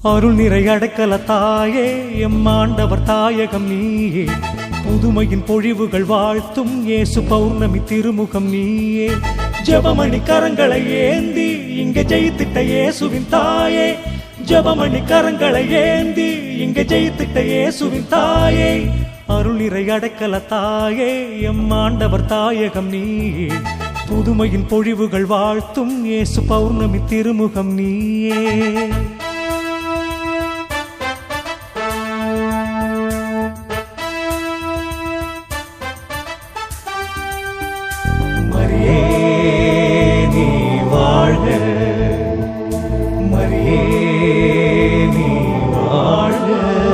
அருள் நிறை அடைக்கல தாயே எம் ஆண்டவர் தாயகம் நீயே புதுமையின் பொழிவுகள் வாழ்த்தும் இயேசு பௌர்ணமி திருமுகம் நீயே ஜெபமணி கரங்களை ஏந்தி இங்க ஜெயித்திட்ட இயேசுவின் தாயே ஜெபமணி கரங்களை ஏந்தி இங்க ஜெயித்திட்ட இயேசுவின் தாயே அருள் நிறை அடைக்கல தாயே எம் ஆண்டவர் தாயகம் நீயே புதுமையின் பொழிவுகள் வாழ்த்தும் இயேசு பௌர்ணமி திருமுகம் நீயே மரியே நீ வாழ்க மரியே நீ வாழ்க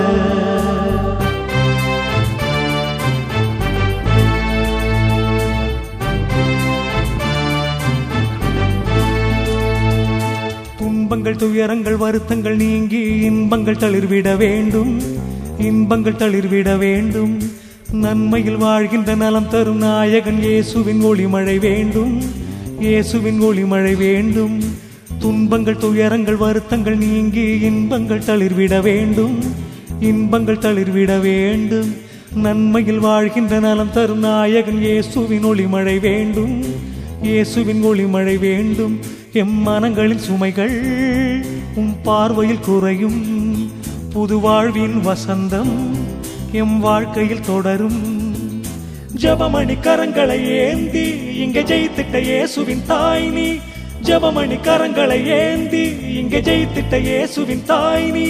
துன்பங்கள் துயரங்கள் வருத்தங்கள் நீங்கி இன்பங்கள் தளிர்விட வேண்டும் இன்பங்கள் தளிர்விட வேண்டும் நன்மையில் வாழ்கின்ற நலம் தரும் நாயகன் இயேசுவின் ஒளிமழை வேண்டும் இயேசுவின் ஒளிமழை வேண்டும் துன்பங்கள் துயரங்கள் வருத்தங்கள் நீங்கி இன்பங்கள் தளிர்விட வேண்டும் இன்பங்கள் தளிர்விட வேண்டும் நன்மையில் வாழ்கின்ற நலம் தரும் நாயகன் இயேசுவின் ஒளிமழை வேண்டும் இயேசுவின் ஒளிமழை வேண்டும் எம் மனங்களின் சுமைகள் உம் பார்வையில் குறையும் புது வாழ்வின் வசந்தம் எம் வாழ்க்கையில் தொடரும் ஜபமணி கரங்களை ஏந்தி இங்க ஜெயித்திட்ட இயேசுவின் தாய் நீ ஜபமணி கரங்களை ஏந்தி இங்க ஜெயித்திட்ட இயேசுவின் தாய் நீ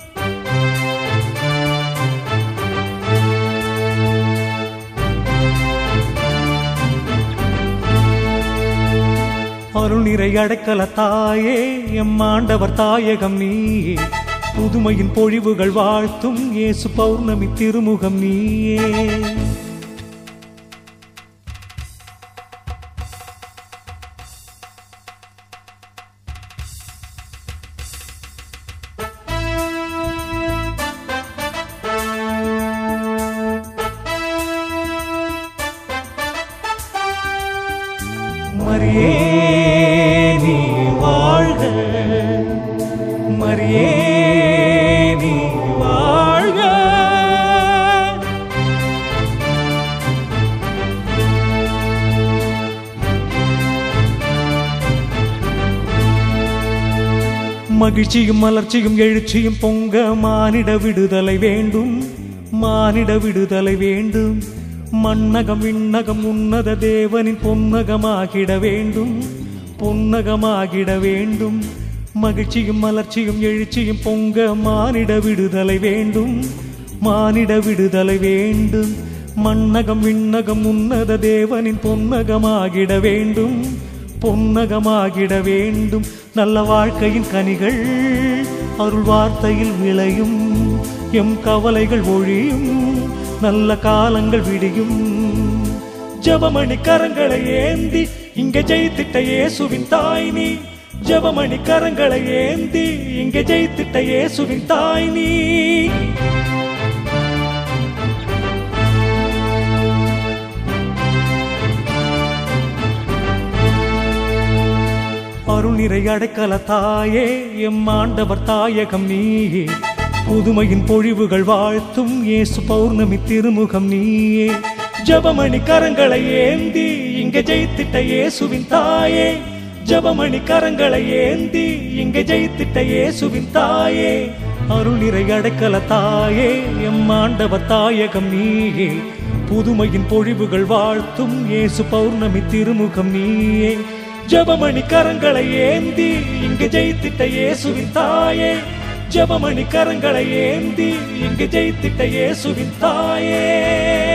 அருள் நிறை அடைக்கல தாயே எம் ஆண்டவர் தாயகம் நீயே புதுமையின் பொழிவுகள் வாழ்த்தும் இயேசு பௌர்ணமி திருமுகம் நீயே மரியே நீ வாழ்க மரியே நீ வாழ்க மகிழ்ச்சியும் மலர்ச்சியும் எழுச்சியும் பொங்க மானிட விடுதலை வேண்டும் மானிட விடுதலை வேண்டும் மண்ணகம் விண்ணகம் உன்னத தேவனின் பொன்னகமாகிட வேண்டும் பொன்னகமாகிட வேண்டும் மகிழ்ச்சியும் மலர்ச்சியும் எழுச்சியும் பொங்க மானிட விடுதலை வேண்டும் மானிட விடுதலை வேண்டும் மண்ணகம் விண்ணகம் உன்னத தேவனின் பொன்னகமாகிட வேண்டும் பொன்னகமாகிட வேண்டும் நல்ல வாழ்க்கையின் கனிகள் அருள் வார்த்தையில் விளையும் எம் கவலைகள் ஒழியும் நல்ல காலங்கள் விடியும் ஜபமணி கரங்களை ஏந்தி இங்க ஜெயித்திட்ட இயேசுவின் தாய் நீ ஜபமணி கரங்களை ஏந்தி இங்க ஜெயித்திட்ட இயேசுவின் தாய் நீ அருள் நிறை அடைக்கல தாயே எம் ஆண்டவர் தாயகம் நீயே புதுமையின் பொழிவுகள் வாழ்த்தும் இயேசு பௌர்ணமி திருமுகம் நீயே ஜபமணி கரங்களை ஏந்தி இங்க ஜெயித்திட்ட இயேசுவின் தாயே ஜபமணி கரங்களை ஏந்தி இங்க ஜெயித்திட்ட இயேசுவின் தாயே அருள் நிறை அடைக்கல தாயே எம் ஆண்டவர் தாயகம் நீயே புதுமையின் பொழிவுகள் வாழ்த்தும் இயேசு பௌர்ணமி திருமுகம் நீயே ஜபமணி கரங்களை ஏந்தி இங்கு ஜெயித்திட்ட இயேசுவின் தாயே ஜபமணி கரங்களை ஏந்தி இங்கு ஜெயித்திட்ட இயேசுவின் தாயே